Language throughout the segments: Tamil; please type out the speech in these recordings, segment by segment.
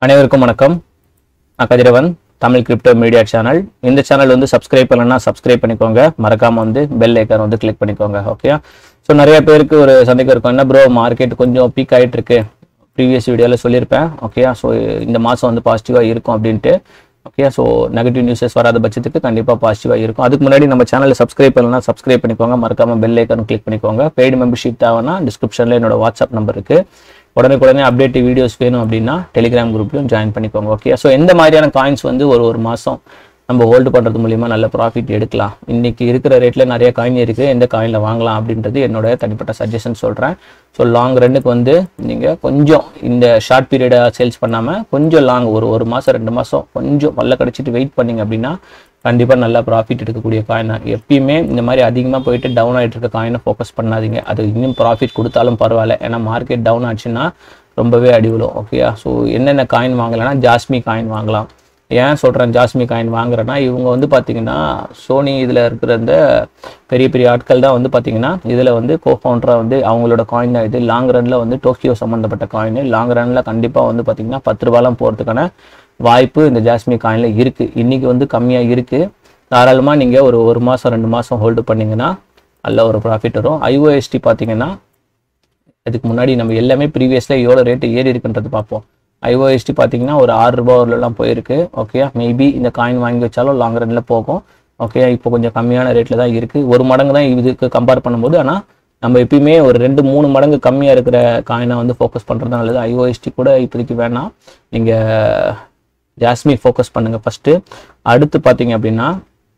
அனைவருக்கும் வணக்கம் நான் Kathiravan Tamil crypto media channel இந்த சேனல் வந்து சப்ஸ்கிரைப் பண்ணலன்னா சப்ஸ்கிரைப் பண்ணிக்கோங்க மறக்காம வந்து பெல் ஐக்கான் வந்து கிளிக் பண்ணிக்கோங்க ஓகே ஸோ நிறைய பேருக்கு ஒரு சந்தேகம் இருக்கும் என்ன ப்ரோ மார்க்கெட் கொஞ்சம் பீக் ஆயிட்டு இருக்கு ப்ரீவியஸ் வீடியோவில் சொல்லியிருப்பேன் ஓகே ஸோ இந்த மாதம் வந்து பாசிட்டிவாக இருக்கும் அப்படின்ட்டு ஓகே ஸோ நெகட்டிவ் நியூஸஸ் வராத பட்சத்துக்கு கண்டிப்பாக பாசிட்டிவாக இருக்கும் அதுக்கு முன்னாடி நம்ம சேனலை சப்ஸ்கிரைப் பண்ணலன்னா சப்ஸ்கிரைப் பண்ணிக்கோங்க மறக்காம பெல் ஐக்கான் கிளிக் பண்ணிக்கோங்க பெய்டு மெம்பர்ஷிப் தேவைன்னா டிஸ்கிரிப்ஷனில் என்னோட வாட்ஸ்அப் நம்பர் இருக்கு உடனுக்குடனே அப்டேட் வீடியோஸ் வேணும் அப்படின்னா டெலிகிராம் குரூப்லையும் ஜாயின் பண்ணிக்கோங்க ஓகே ஸோ எந்த மாதிரியான காயின்ஸ் வந்து ஒரு ஒரு மாதம் நம்ம ஹோல்டு பண்ணுறது மூலியமா நல்ல ப்ராஃபிட் எடுக்கலாம் இன்னைக்கு இருக்கிற ரேட்டில் நிறைய காயின் இருக்குது எந்த காயினில் வாங்கலாம் அப்படின்றது என்னோட தனிப்பட்ட சஜஷன் சொல்கிறேன் ஸோ லாங் ரன்னுக்கு வந்து நீங்கள் கொஞ்சம் இந்த ஷார்ட் பீரியடை சேல்ஸ் பண்ணாமல் கொஞ்சம் லாங் ஒரு ஒரு மாதம் ரெண்டு மாதம் கொஞ்சம் பல்ல கடிச்சிட்டு வெயிட் பண்ணீங்க அப்படின்னா கண்டிப்பாக நல்லா ப்ராஃபிட் எடுக்கக்கூடிய காயின் தான் எப்பயுமே இந்த மாதிரி அதிகமாக போயிட்டு டவுன் ஆகிட்டு இருக்க காயினை ஃபோக்கஸ் பண்ணாதீங்க அது இன்னும் ப்ராஃபிட் கொடுத்தாலும் பரவாயில்ல ஏன்னா மார்க்கெட் டவுன் ஆச்சுன்னா ரொம்பவே அடி விழும் ஓகேயா ஸோ என்னென்ன காயின் வாங்கலாம்னா ஜாஸ்மி காயின் வாங்கலாம் ஏன் சொல்கிறேன் ஜாஸ்மி காயின் வாங்குறேன்னா இவங்க வந்து பார்த்தீங்கன்னா சோனி இதில் இருக்கிற இந்த பெரிய பெரிய ஆட்கள் தான் வந்து பார்த்தீங்கன்னா இதில் வந்து கோ ஃபவுண்டராக வந்து அவங்களோட காயின் தான் இது லாங் ரனில் வந்து டோக்கியோ சம்மந்தப்பட்ட காயின் லாங் ரனில் கண்டிப்பாக வந்து பார்த்தீங்கன்னா பத்து ரூபாலாம் போகிறதுக்கான வாய்ப்பு இந்த ஜாஸ்மி காயினில் இருக்குது இன்றைக்கி வந்து கம்மியாக இருக்குது தாராளமாக நீங்கள் ஒரு ஒரு மாதம் ரெண்டு மாதம் ஹோல்டு பண்ணிங்கன்னா நல்ல ஒரு ப்ராஃபிட் வரும் ஐஓஎஸ்டி பார்த்தீங்கன்னா இதுக்கு முன்னாடி நம்ம எல்லாமே ப்ரீவியஸில் எவ்வளோ ரேட்டு ஏறி இருக்குன்றது பார்ப்போம் ஐஓஎஸ்டி பார்த்தீங்கன்னா ஒரு ஆறு ரூபா வரலாம் போயிருக்கு ஓகே மேபி இந்த காயின் வாங்கி வச்சாலும் லாங் ரனில் போகும் ஓகே இப்போ கொஞ்சம் கம்மியான ரேட்டில் தான் இருக்குது ஒரு மடங்கு தான் இதுக்கு கம்பேர் பண்ணும்போது ஆனால் நம்ம எப்பயுமே ஒரு ரெண்டு மூணு மடங்கு கம்மியாக இருக்கிற காயினை வந்து ஃபோக்கஸ் பண்ணுறது தான் நல்லது ஐஓஎஸ்டி கூட இப்போதைக்கு வேணாம் நீங்கள் ஜாஸ்மி ஃபோக்கஸ் பண்ணுங்கள் ஃபஸ்ட்டு அடுத்து பார்த்தீங்க அப்படின்னா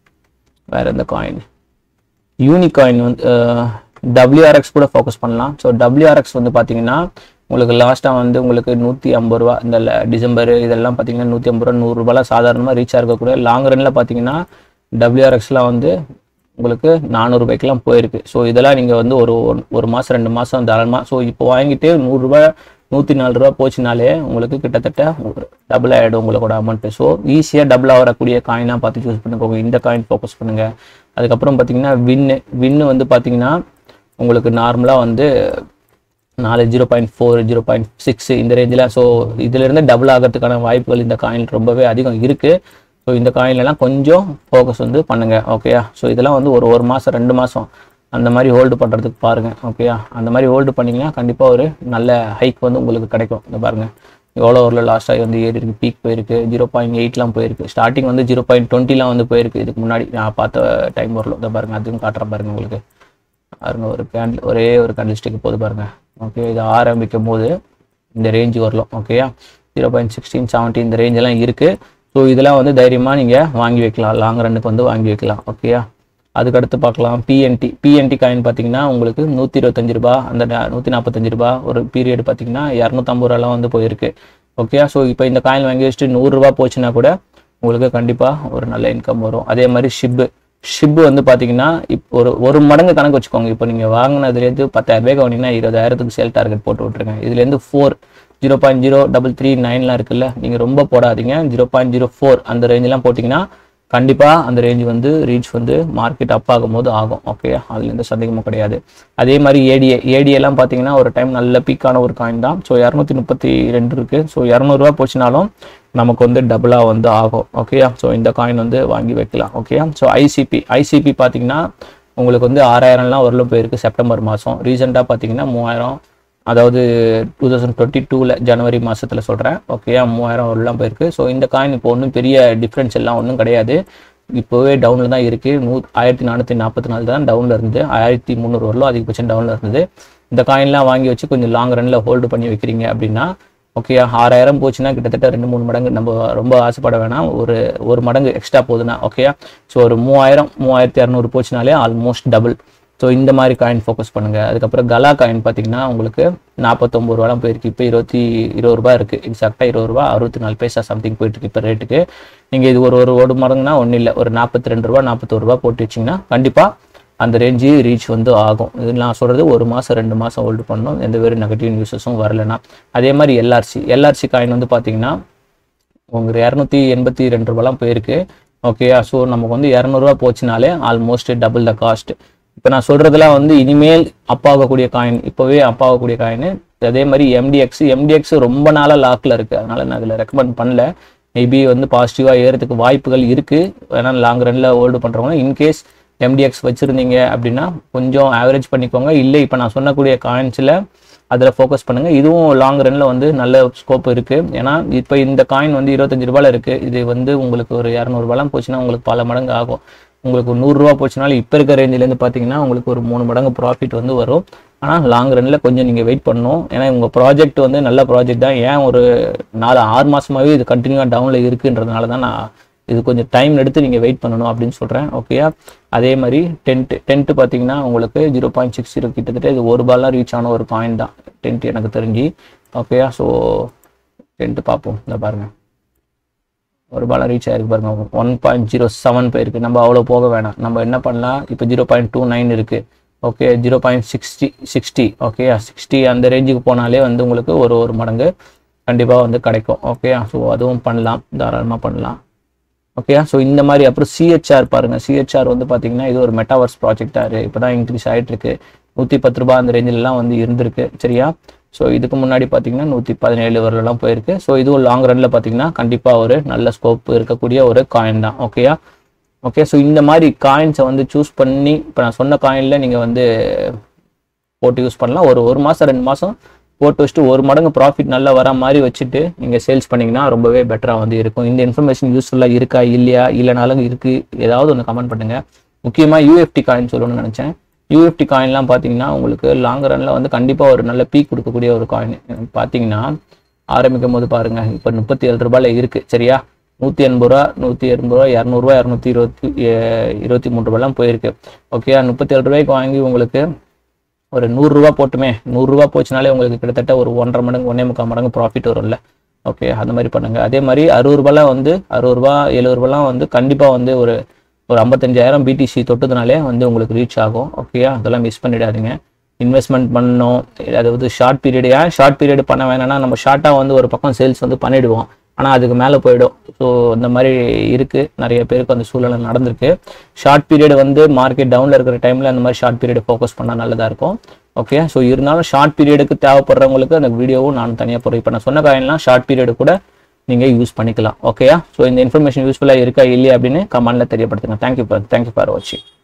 வேறு எந்த காயின் யூனிகாயின் வந்து டபிள்யூஆர்எக்ஸ் கூட ஃபோக்கஸ் பண்ணலாம் ஸோ டபிள்யூஆர்எக்ஸ் வந்து பார்த்தீங்கன்னா உங்களுக்கு லாஸ்ட்டாக வந்து உங்களுக்கு நூற்றி ஐம்பது ரூபா இந்த ல- டிசம்பர் இதெல்லாம் பார்த்தீங்கன்னா நூற்றி ஐம்பது ரூபா நூறுரூபாலாம் சாதாரணமாக ரீச் ஆகக்கூடிய லாங் ரனில் பார்த்தீங்கன்னா டபிள்யூஆர்எக்ஸ்லாம் வந்து உங்களுக்கு நானூறுபாய்க்கெலாம் போயிருக்கு ஸோ இதெல்லாம் நீங்கள் வந்து ஒரு ஒரு- ஒரு மாதம் ரெண்டு மாதம் தாராளமாக ஸோ இப்போ வாங்கிட்டு நூறுரூபா நூற்றி நாலு ரூபா போச்சுனாலே உங்களுக்கு கிட்டத்தட்ட டபுள் ஆகிடும் உங்களோட அமௌண்ட்டு ஸோ ஈஸியாக டபுள் ஆகக்கூடிய காயினாக பார்த்து சூஸ் பண்ணிக்கோங்க இந்த காயின் ஃபோக்கஸ் பண்ணுங்கள் அதுக்கப்புறம் பார்த்தீங்கன்னா வின்னு வின்னு வந்து பார்த்தீங்கன்னா உங்களுக்கு நார்மலாக வந்து நாலு zero point four zero point six இந்த ரேஞ்சில் ஸோ இதிலிருந்து டபுள் ஆகிறதுக்கான வாய்ப்புகள் இந்த காயின் ரொம்பவே அதிகம் இருக்குது ஸோ இந்த காயின்லலாம் கொஞ்சம் ஃபோக்கஸ் வந்து பண்ணுங்கள் ஓகேயா ஸோ இதெல்லாம் வந்து ஒரு ஒரு மாதம் ரெண்டு மாதம் அந்த மாதிரி ஹோல்டு பண்ணுறதுக்கு பாருங்கள் ஓகேயா அந்த மாதிரி ஹோல்டு பண்ணிங்கன்னா கண்டிப்பாக ஒரு நல்ல ஹைக் வந்து உங்களுக்கு கிடைக்கும் இந்த பாருங்கள் எவ்வளோ ஒரு லாஸ்ட்டாக வந்து ஏறி இருக்கு பீக் போயிருக்கு ஜீரோ பாயிண்ட் எயிட்லாம் போயிருக்கு ஸ்டார்டிங் வந்து ஜீரோ பாயிண்ட் டுவெண்ட்டிலாம் வந்து போயிருக்கு இதுக்கு முன்னாடி நான் பார்த்த டைம் வரல இந்த பாருங்க அதுவும் காட்டுறேன் பாருங்க உங்களுக்கு பாருங்க ஒரு கேண்டில் ஒரே ஒரு கேண்டில் ஸ்டிக் போது பாருங்க ஓகே இது ஆரம்பிக்கும் போது இந்த ரேஞ்சு வரலாம் ஓகேயா ஜீரோ பாயிண்ட் சிக்ஸ்டீன் செவன்டீன் இந்த range எல்லாம் இருக்குது ஸோ இதெல்லாம் வந்து தைரியமாக நீங்கள் வாங்கி வைக்கலாம் லாங் ரன்னுக்கு வந்து வாங்கி வைக்கலாம் ஓகேயா அதுக்கடுத்து பார்க்கலாம் பிஎன்டி பிஎன்டி காயின் பார்த்தீங்கன்னா உங்களுக்கு நூற்றி இருபத்தஞ்சு ரூபா அந்த நூற்றி நாற்பத்தஞ்சு ரூபா ஒரு பீரியட் பார்த்தீங்கன்னா இரநூத்தம்பது ரூபாலாம் வந்து போயிருக்கு ஓகே ஸோ இப்போ இந்த காயின் வாங்கி வச்சுட்டு நூறுரூவா போச்சுன்னா கூட உங்களுக்கு கண்டிப்பாக ஒரு நல்ல இன்கம் வரும் அதே மாதிரி ஷிப்பு ஷிப்பு வந்து பார்த்தீங்கன்னா இப்போ ஒரு ஒரு மடங்கு கணக்கு வச்சுக்கோங்க இப்போ நீங்கள் வாங்கினதுலேருந்து பத்தாயிரம் ரூபாய்க்கு வாங்கினீங்கன்னா இருபதாயிரத்துக்கு சேல் டார்கெட் போட்டு விட்ருங்க இதுலேருந்து four zero point zero double three நைன்லாம் இருக்குல்ல நீங்கள் ரொம்ப போடாதீங்க ஜீரோ பாயிண்ட் ஜீரோ ஃபோர் அந்த ரேஞ்செலாம் போட்டிங்கன்னா கண்டிப்பாக அந்த ரேஞ்ச் வந்து ரீச் வந்து மார்க்கெட் அப் ஆகும்போது ஆகும் ஓகே அதில் எந்த சந்தேகமும் கிடையாது அதே மாதிரி ஏடிஏ ஏடிஏலாம் பார்த்தீங்கன்னா ஒரு டைம் நல்ல பீக்கான ஒரு காயின் தான் ஸோ இரநூத்தி முப்பத்தி ரெண்டு இருக்குது ஸோ இரநூறுவா போச்சுனாலும் நமக்கு வந்து டபுளாக வந்து ஆகும் ஓகேயா ஸோ இந்த காயின் வந்து வாங்கி வைக்கலாம் ஓகேயா ஸோ ஐசிபி ஐசிபி பார்த்தீங்கன்னா உங்களுக்கு வந்து ஆறாயிரம்லாம் வரலும் போயிருக்கு செப்டம்பர் மாதம் ரீசெண்டாக பார்த்தீங்கன்னா மூவாயிரம் அதாவது டூ தௌசண்ட் டுவெண்ட்டி டூவில் ஜனவரி மாதத்தில் சொல்கிறேன் ஓகேயா மூவாயிரம் வரலாம் போயிருக்கு ஸோ இந்த காயின் இப்போ ஒன்றும் பெரிய டிஃப்ரென்ஸ் எல்லாம் ஒன்றும் கிடையாது இப்போவே டவுனில் தான் இருக்குது நூ ஆயிரத்தி நானூற்றி நாற்பத்தி நாலு தான் டவுனில் இருந்து ஆயிரத்தி முந்நூறு வரலும் அதிகபட்சம் டவுனில் இருந்தது இந்த காயின்லாம் வாங்கி வச்சு கொஞ்சம் லாங் ரன்னில் ஹோல்டு பண்ணி வைக்கிறீங்க அப்படின்னா ஓகே ஆறாயிரம் போச்சுன்னா கிட்டத்தட்ட ரெண்டு மூணு மடங்கு நம்ம ரொம்ப ஆசைப்பட வேணாம் ஒரு ஒரு மடங்கு எக்ஸ்ட்ரா போகுதுன்னா ஓகேயா ஸோ ஒரு மூவாயிரம் மூவாயிரத்தி இரநூறு போச்சுனாலே ஆல்மோஸ்ட் டபுள் ஸோ இந்த மாதிரி காயின் ஃபோக்கஸ் பண்ணுங்க அதுக்கப்புறம் கலா காயின் பார்த்தீங்கன்னா உங்களுக்கு நாற்பத்தொம்பது ரூபாலாம் போயிருக்கு இப்போ இருபத்தி இருபது ரூபா இருக்குது எக்ஸாக்டாக இருபது ரூபா அறுபத்தி நாலு பைசா சம்திங் போயிட்டு இருக்கு இப்போ ரேட்டுக்கு நீங்கள் இது ஒரு ஒரு ஒரு மடங்குனா ஒன்றும் இல்லை ஒரு நாற்பத்தி ரெண்டு ரூபா நாற்பத்தொரு ரூபா போட்டு வச்சிங்கன்னா கண்டிப்பாக அந்த ரேஞ்சு ரீச் வந்து ஆகும் இது நான் சொல்கிறது ஒரு மாதம் ரெண்டு மாதம் ஹோல்டு பண்ணணும் எந்த ஒரு நெகட்டிவ் நியூஸஸும் வரலைன்னா அதே மாதிரி எல்ஆர்சி எல்ஆர்சி காயின் வந்து பார்த்தீங்கன்னா உங்களுக்கு இரநூத்தி எண்பத்தி ரெண்டு ரூபாலாம் போயிருக்கு ஓகேயா ஸோ நமக்கு வந்து இரநூறுவா போச்சுனாலே ஆல்மோஸ்ட் டபுள் த காஸ்ட் இப்போ நான் சொல்கிறதுலாம் வந்து இனிமேல் அப்பாகக்கூடிய காயின் இப்போவே அப்பாகக்கூடிய காயின் அதே மாதிரி எம்டிஎக்ஸ் எம்டிஎக்ஸ் ரொம்ப நாளாக லாக்கில் இருக்குது அதனால நான் அதில் ரெக்கமெண்ட் பண்ணல மேபி வந்து பாசிட்டிவாக ஏறதுக்கு வாய்ப்புகள் இருக்குது வேணா லாங் ரன்னில் ஹோல்டு பண்ணுறவங்க இன்கேஸ் எம்டிஎக்ஸ் வச்சுருந்தீங்க அப்படின்னா கொஞ்சம் ஆவரேஜ் பண்ணிக்கோங்க இல்லை இப்போ நான் சொன்னக்கூடிய காயின்ஸில் அதில் ஃபோக்கஸ் பண்ணுங்கள் இதுவும் லாங் ரன்னில் வந்து நல்ல ஸ்கோப் இருக்குது ஏன்னா இப்போ இந்த காயின் வந்து இருபத்தஞ்சு ரூபாயில் இருக்குது இது வந்து உங்களுக்கு ஒரு இரநூறுபாலாம் போச்சுன்னா உங்களுக்கு பல மடங்கு ஆகும் உங்களுக்கு ஒரு நூறுரூவா போச்சுனாலும் இப்போ இருக்க ரேஞ்சிலேருந்து பார்த்தீங்கன்னா உங்களுக்கு ஒரு மூணு மடங்கு ப்ராஃபிட் வந்து வரும் ஆனால் லாங் ரன்னில் கொஞ்சம் நீங்கள் வெயிட் பண்ணணும் ஏன்னா உங்கள் ப்ராஜெக்ட் வந்து நல்ல ப்ராஜெக்ட் தான் ஏன் ஒரு நாலு ஆறு மாதமாகவே இது கண்டினியூவாக டவுனில் இருக்குன்றதுனால தான் நான் இது கொஞ்சம் டைம் எடுத்து நீங்கள் வெயிட் பண்ணணும் அப்படின்னு சொல்கிறேன் ஓகேயா அதே மாதிரி டென்ட்டு டென்ட்டு பார்த்தீங்கன்னா உங்களுக்கு ஜீரோ பாயிண்ட் சிக்ஸ் ஜீரோ கிட்டத்தட்ட இது ஒரு பால்லாம் ரீச் ஆன ஒரு காயின் தான் டென்ட் எனக்கு தெரிஞ்சு ஓகேயா ஸோ டென்ட்டு பார்ப்போம் இந்த பாருங்கள் ஒரு பாலம் ரீச் ஆயிருக்கு பாருங்க ஒன் பாயிண்ட் ஜீரோ செவன் போயிருக்கு நம்ம அவ்வளோ போக வேணாம் நம்ம என்ன பண்ணலாம் இப்போ ஜீரோ பாயிண்ட் டூ நைன் இருக்குது okay zero point sixty sixty okay sixty அந்த ரேஞ்சுக்கு போனாலே வந்து உங்களுக்கு ஒரு ஒரு மடங்கு கண்டிப்பாக வந்து கிடைக்கும் ஓகே ஸோ அதுவும் பண்ணலாம் தாராளமாக பண்ணலாம் ஓகே ஸோ இந்த மாதிரி அப்புறம் சிஹெச்ஆர் பாருங்க சிஹெச்ஆர் வந்து பார்த்தீங்கன்னா இது ஒரு மெட்டாவர்ஸ் ப்ராஜெக்டாக இப்போ தான் இன்க்ரீஸ் ஆகிட்டு இருக்கு நூற்றி பத்து ரூபாய் அந்த ரேஞ்சிலலாம் வந்து இருந்திருக்கு சரியா ஸோ இதுக்கு முன்னாடி பார்த்தீங்கன்னா நூற்றி பதினேழு வரலாம் போயிருக்கு ஸோ இதுவும் லாங் ரன்ல பார்த்தீங்கன்னா கண்டிப்பாக ஒரு நல்ல ஸ்கோப் இருக்கக்கூடிய ஒரு காயின் தான் ஓகேயா ஓகே ஸோ இந்த மாதிரி காயின்ஸை வந்து சூஸ் பண்ணி இப்போ நான் சொன்ன காயினில் நீங்கள் வந்து போட்டு யூஸ் பண்ணலாம் ஒரு ஒரு மாதம் ரெண்டு மாதம் போட்டு வச்சுட்டு ஒரு மடங்கு ப்ராஃபிட் நல்லா வர மாதிரி வச்சுட்டு நீங்கள் சேல்ஸ் பண்ணிங்கன்னா ரொம்பவே பெட்டராக வந்து இருக்கும் இந்த இன்ஃபர்மேஷன் யூஸ்ஃபுல்லாக இருக்கா இல்லையா இல்லைனாலும் இருக்குது ஏதாவது ஒன்று கமெண்ட் பண்ணுங்கள் முக்கியமாக யூஎஃப்டி காயின் சொல்லணும்னு நினச்சேன் யூஎஃப்டி காயின்லாம் பார்த்தீங்கன்னா உங்களுக்கு லாங் ரனில் வந்து கண்டிப்பாக ஒரு நல்ல பீக் கொடுக்கக்கூடிய ஒரு காயின் பார்த்தீங்கன்னா ஆரம்பிக்கும் போது பாருங்கள் இப்போ முப்பத்தி ஏழு ரூபாயில் இருக்குது சரியா நூற்றி எண்பது ரூபா நூற்றி எண்பது ரூபா இரநூறுவா இரநூத்தி இருபத்தி எ- இருபத்தி மூணு ரூபாய்லாம் போயிருக்கு ஓகே முப்பத்தி ஏழு ரூபாய்க்கு வாங்கி உங்களுக்கு ஒரு நூறுரூவா போட்டுமே நூறுரூவா போச்சுனாலே உங்களுக்கு கிட்டத்தட்ட ஒரு ஒன்றரை மடங்கு ஒன்றே முக்கால் மடங்கு ப்ராஃபிட் வரும்ல ஓகே அந்த மாதிரி பண்ணுங்க அதே மாதிரி அறுபது ரூபாய்லாம் வந்து அறுபது ரூபா எழுபது ரூபாய்லாம் வந்து கண்டிப்பாக வந்து ஒரு ஒரு ஐம்பத்தஞ்சாயிரம் பிடிசி தொட்டதுனாலே வந்து உங்களுக்கு ரீச் ஆகும் ஓகேயா அதெல்லாம் மிஸ் பண்ணிடாதீங்க இன்வெஸ்ட்மெண்ட் பண்ணணும் அதாவது ஷார்ட் பீரியட் ஏன் ஷார்ட் பீரியட் பண்ண வேணாம்னா நம்ம ஷார்ட்டாக வந்து ஒரு பக்கம் சேல்ஸ் வந்து பண்ணிடுவோம் ஆனால் அதுக்கு மேலே போயிடும் ஸோ இந்த மாதிரி இருக்குது நிறைய பேருக்கு அந்த சூழ்நிலை நடந்திருக்கு ஷார்ட் பீரியட் வந்து மார்க்கெட் டவுனில் இருக்கிற டைமில் அந்த மாதிரி ஷார்ட் பீரியட் ஃபோக்கஸ் பண்ணால் நல்லதாக இருக்கும் ஓகே ஸோ இருந்தாலும் ஷார்ட் பீரியடுக்கு தேவைப்படுறவங்களுக்கு அந்த வீடியோவும் நான் தனியாக போடுறேன் இப்போ நான் சொன்ன காயின்லாம் ஷார்ட் பீரியடு கூட நீங்கள் யூஸ் பண்ணிக்கலாம் ஓகேயா ஸோ இந்த இன்ஃபர்மேஷன் யூஸ்ஃபுல்லாக இருக்கா இல்லையா அப்படின்னு கமெண்ட்டில் தெரியப்படுத்துங்க தேங்க்யூ தேங்க்யூ ஃபார் வாட்சிங்